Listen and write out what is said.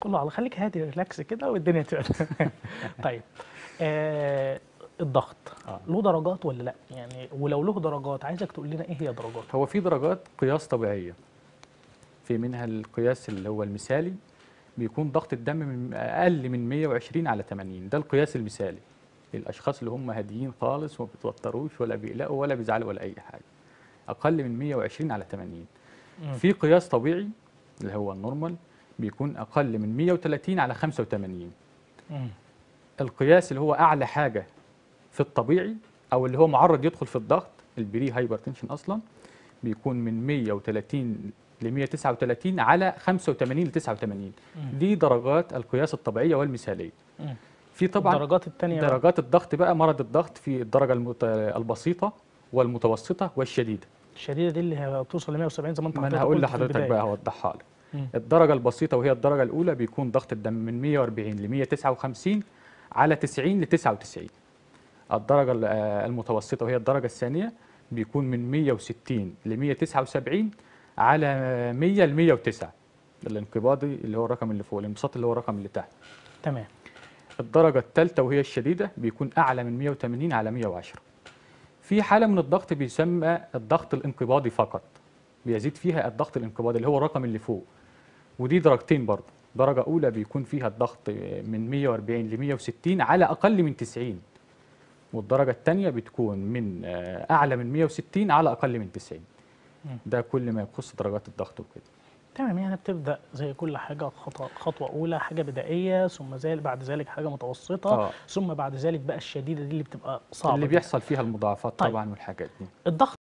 كله على خليك هادي ريلاكس كده والدنيا تبقى طيب آه الضغط آه. له درجات ولا لا يعني ولو له درجات عايزك تقول لنا ايه هي درجات هو في درجات قياس طبيعية في منها القياس اللي هو المثالي بيكون ضغط الدم من أقل من 120 على 80 ده القياس المثالي للأشخاص اللي هم هاديين خالص وما بيتوتروش ولا بيقلقوا ولا بيزعلوا ولا أي حاجة أقل من 120 على 80 مم. في قياس طبيعي اللي هو النورمال بيكون أقل من 130 على 85 مم. القياس اللي هو اعلى حاجه في الطبيعي او اللي هو معرض يدخل في الضغط البري هايبرتنشن اصلا بيكون من 130 ل 139 على 85 ل 89 مم. دي درجات القياس الطبيعيه والمثاليه مم. في طبعا الدرجات التانية بقى. درجات الضغط بقى مرض الضغط في الدرجه المت... البسيطه والمتوسطه والشديده الشديده دي اللي هي بتوصل ل 170 زي ما انت ما انا حضرتك هقول قلت في لحضرتك البداية. بقى هوضحها لك مم. الدرجه البسيطه وهي الدرجه الاولى بيكون ضغط الدم من 140 ل 159 على 90 ل 99 الدرجه ال- آه، المتوسطه وهي الدرجه الثانيه بيكون من 160 ل 179 على 100 ل 109 الانقباضي اللي هو الرقم اللي فوق الانبساط اللي هو الرقم اللي تحت تمام الدرجة الثالثة وهي الشديدة بيكون أعلى من 180 على 110 في حالة من الضغط بيسمى الضغط الانقباضي فقط بيزيد فيها الضغط الانقباضي اللي هو الرقم اللي فوق ودي درجتين برضه درجة أولى بيكون فيها الضغط من 140 ل 160 على أقل من 90 والدرجة الثانية بتكون من آه، أعلى من 160 على أقل من 90 مم. ده كل ما يخص درجات الضغط وكده تمام يعني بتبدا زي كل حاجه خطوه خطوه اولى حاجه بدائيه ثم زي بعد ذلك حاجه متوسطه آه. ثم بعد ذلك بقى الشديده دي اللي بتبقى صعبه اللي جداً. بيحصل فيها المضاعفات طيب. طبعا والحاجات دي الضغط